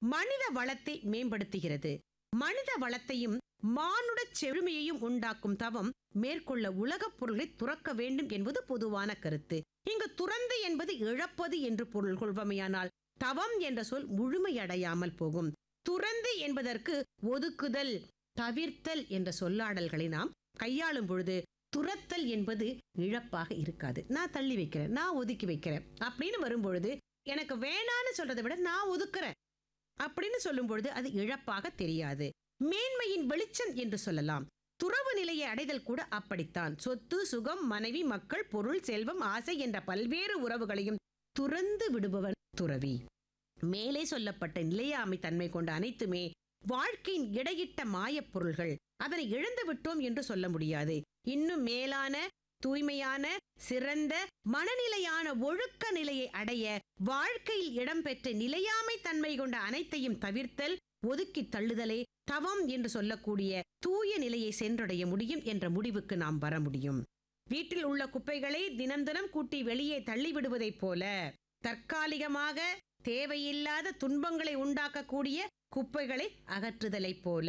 மனித வளத்தை மேம்படுத்துகிறது மனித வளத்தையும் மானுட செழுமையையும் உண்டாக்கும் தவம் மேற்கொள்ள உலகப் பொருளை துறக்க வேண்டும் என்பது பொதுவான கருத்து இங்கு துறந்து என்பது இழப்பது என்று பொருள் கொள்வமையானால் தவம் என்ற சொல் முழுமையடையாமல் போகும் துறந்து என்பதற்கு ஒதுக்குதல் தவிர்த்தல் என்ற சொல்லாடல்களை நாம் கையாளும் பொழுது துரத்தல் என்பது இழப்பாக இருக்காது நான் தள்ளி வைக்கிறேன் நான் ஒதுக்கி வைக்கிறேன் அப்படின்னு வரும்பொழுது எனக்கு வேணான்னு சொல்றதை விட நான் ஒதுக்குறேன் அப்படின்னு சொல்லும் பொழுது அது இழப்பாக தெரியாது மேன்மையின் வெளிச்சம் என்று சொல்லலாம் துறவு நிலையை அடைதல் கூட அப்படித்தான் சொத்து சுகம் மனைவி மக்கள் பொருள் செல்வம் ஆசை என்ற பல்வேறு உறவுகளையும் துறந்து விடுபவன் துறவி மேலே சொல்லப்பட்ட நிலையாமை தன்மை கொண்ட அனைத்துமே வாழ்க்கையின் இடையிட்ட மாயப் பொருள்கள் அதனை இழந்து விட்டோம் என்று சொல்ல முடியாது இன்னும் மேலான தூய்மையான சிறந்த மனநிலையான ஒழுக்க நிலையை அடைய வாழ்க்கையில் இடம்பெற்ற நிலையாமை தன்மை கொண்ட அனைத்தையும் தவிர்த்தல் ஒதுக்கி தள்ளுதலே தவம் என்று சொல்லக்கூடிய தூய நிலையை சென்றடைய முடியும் என்ற முடிவுக்கு நாம் வர முடியும் வீட்டில் உள்ள குப்பைகளை தினம் தினம் கூட்டி வெளியே தள்ளிவிடுவதைப் போல தற்காலிகமாக தேவையில்லாத துன்பங்களை உண்டாக்கக்கூடிய குப்பைகளை அகற்றுதலைப் போல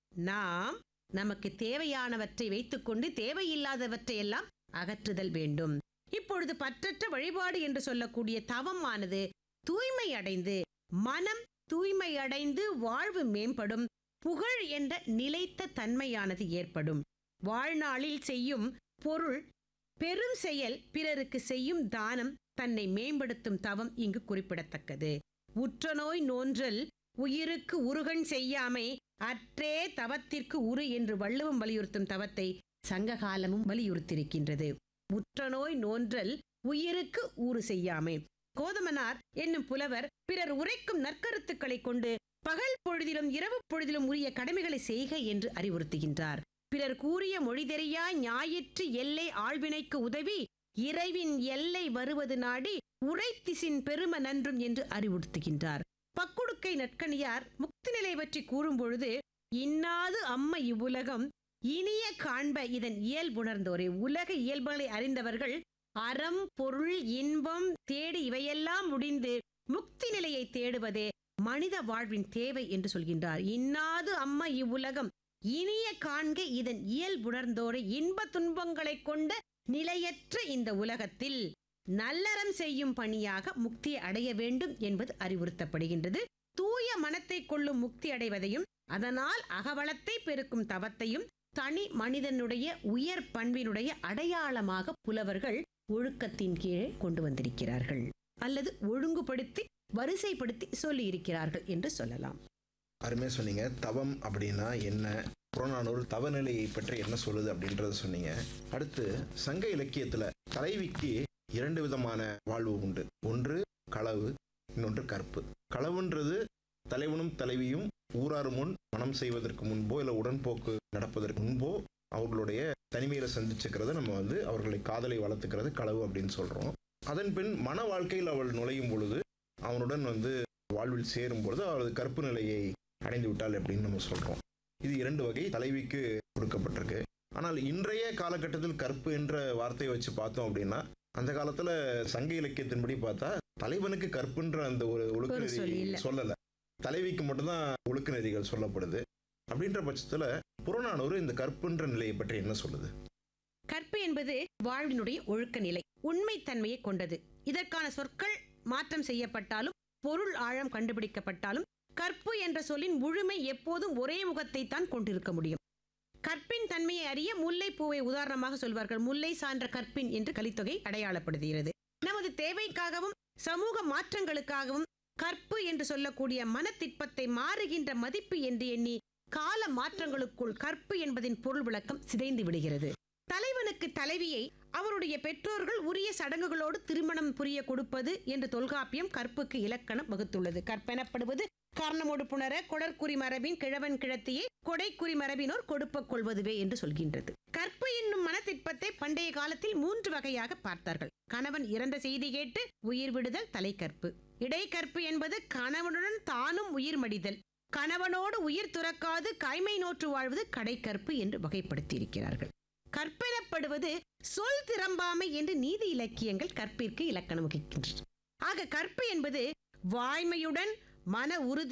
நாம் நமக்கு தேவையானவற்றை வைத்துக்கொண்டு தேவையில்லாதவற்றை எல்லாம் அகற்றுதல் வேண்டும் இப்பொழுது பற்றற்ற வழிபாடு என்று சொல்லக்கூடிய தவமானது தூய்மை அடைந்து மனம் தூய்மை அடைந்து வாழ்வு மேம்படும் புகழ் என்ற நிலைத்த தன்மையானது ஏற்படும் வாழ்நாளில் செய்யும் பொருள் பெரும் செயல் பிறருக்கு செய்யும் தானம் தன்னை மேம்படுத்தும் தவம் இங்கு குறிப்பிடத்தக்கது உற்றநோய் நோன்றல் உயிருக்கு உருகன் செய்யாமை அற்றே தவத்திற்கு உரு என்று வள்ளுவம் வலியுறுத்தும் தவத்தை சங்ககாலமும் வலியுறுத்தியிருக்கின்றது உற்றநோய் நோன்றல் உயிருக்கு ஊறு செய்யாமை கோதமனார் என்னும் புலவர் பிறர் உரைக்கும் நற்கருத்துக்களை கொண்டு பகல் பொழுதிலும் இரவு பொழுதிலும் உரிய கடமைகளை செய்க என்று அறிவுறுத்துகின்றார் பிறர் கூறிய மொழி தெரியா ஞாயிற்று எல்லை ஆழ்வினைக்கு உதவி இறைவின் எல்லை வருவது நாடி உரைத்திசின் பெரும நன்றும் என்று அறிவுறுத்துகின்றார் பக்குடுக்கை நற்கணியார் முக்தி நிலை பற்றி கூறும் பொழுது இன்னாது அம்ம இவ்வுலகம் இனிய காண்ப இதன் இயல்புணர்ந்தோரே உலக இயல்புகளை அறிந்தவர்கள் அறம் பொருள் இன்பம் தேடி இவையெல்லாம் முடிந்து முக்தி நிலையை தேடுவதே மனித வாழ்வின் தேவை என்று சொல்கின்றார் இன்னாது அம்மா இவ்வுலகம் இனிய காண்க இதன் இயல்புணர்ந்தோரை இன்ப துன்பங்களைக் கொண்ட நிலையற்ற இந்த உலகத்தில் நல்லறம் செய்யும் பணியாக முக்தி அடைய வேண்டும் என்பது அறிவுறுத்தப்படுகின்றது தூய மனத்தை கொள்ளும் முக்தி அடைவதையும் அதனால் அகவளத்தை பெருக்கும் தவத்தையும் தனி மனிதனுடைய உயர் பண்பினுடைய அடையாளமாக புலவர்கள் ஒழுக்கத்தின் கீழே கொண்டு வந்திருக்கிறார்கள் அல்லது ஒழுங்குபடுத்தி வரிசைப்படுத்தி சொல்லி இருக்கிறார்கள் என்று சொல்லலாம் அருமையா சொன்னீங்க தவம் அப்படின்னா என்ன புறநானூறு தவநிலையை பற்றி என்ன சொல்லுது அப்படின்றத சொன்னீங்க அடுத்து சங்க இலக்கியத்துல தலைவிக்கு இரண்டு விதமான வாழ்வு உண்டு ஒன்று களவு இன்னொன்று கற்பு களவுன்றது தலைவனும் தலைவியும் ஊராறு முன் மனம் செய்வதற்கு முன்போ இல்லை உடன்போக்கு நடப்பதற்கு முன்போ அவர்களுடைய தனிமையில சந்திச்சுக்கிறத நம்ம வந்து அவர்களை காதலை வளர்த்துக்கிறது களவு அப்படின்னு சொல்றோம் அதன் பின் மன வாழ்க்கையில் அவள் நுழையும் பொழுது அவனுடன் வந்து வாழ்வில் சேரும் பொழுது அவளது கற்பு நிலையை அடைந்து விட்டாள் அப்படின்னு நம்ம சொல்றோம் இது இரண்டு வகை தலைவிக்கு கொடுக்கப்பட்டிருக்கு ஆனால் இன்றைய காலகட்டத்தில் கற்பு என்ற வார்த்தையை வச்சு பார்த்தோம் அப்படின்னா அந்த காலத்துல சங்க இலக்கியத்தின்படி பார்த்தா தலைவனுக்கு கற்புன்ற அந்த ஒரு ஒழுக்க ஒரு சொல் நெறி இல்ல. சொல்லல தலைவிக்கு மட்டும்தான் ஒழுக்க நெறிகள் சொல்லப்படுது அப்படின்ற பட்சத்துல புறநானூறு இந்த கற்புன்ற நிலையை பற்றி என்ன சொல்லுது கற்பு என்பது வாழ்வினுடைய ஒழுக்க நிலை உண்மைத்தன்மையை கொண்டது இதற்கான சொற்கள் மாற்றம் செய்யப்பட்டாலும் பொருள் ஆழம் கண்டுபிடிக்கப்பட்டாலும் கற்பு என்ற சொல்லின் முழுமை எப்போதும் ஒரே முகத்தை தான் கொண்டிருக்க முடியும் கற்பின் தன்மையை அறிய முல்லை பூவை உதாரணமாக சொல்வார்கள் முல்லை சான்ற கற்பின் என்று கலித்தொகை அடையாளப்படுத்துகிறது நமது தேவைக்காகவும் சமூக மாற்றங்களுக்காகவும் கற்பு என்று சொல்லக்கூடிய மனத்திற்பத்தை மாறுகின்ற மதிப்பு என்று எண்ணி கால மாற்றங்களுக்குள் கற்பு என்பதின் பொருள் விளக்கம் சிதைந்து விடுகிறது தலைவனுக்கு தலைவியை அவருடைய பெற்றோர்கள் உரிய சடங்குகளோடு திருமணம் புரிய கொடுப்பது என்று தொல்காப்பியம் கற்புக்கு இலக்கணம் வகுத்துள்ளது கற்பெனப்படுவது காரணமோடு புணர கொடற்குறி மரபின் கிழவன் கிழத்தியை கொடைக்குறி மரபினோர் கொடுப்ப கொள்வதுவே என்று சொல்கின்றது கற்பு என்னும் மனத்திற்பத்தை பண்டைய காலத்தில் மூன்று வகையாக பார்த்தார்கள் கணவன் இறந்த செய்தி கேட்டு உயிர் விடுதல் தலைக்கற்பு இடைக்கற்பு என்பது கணவனுடன் தானும் உயிர் மடிதல் கணவனோடு உயிர் துறக்காது கைமை நோற்று வாழ்வது கடைக்கற்பு என்று வகைப்படுத்தி இருக்கிறார்கள் கற்பெனப்படுவது சொல் திறம்பாமை என்று நீதி இலக்கியங்கள் கற்பிற்கு இலக்கணம் வகிக்கின்றன ஆக கற்பு என்பது வாய்மையுடன் மன உறுதி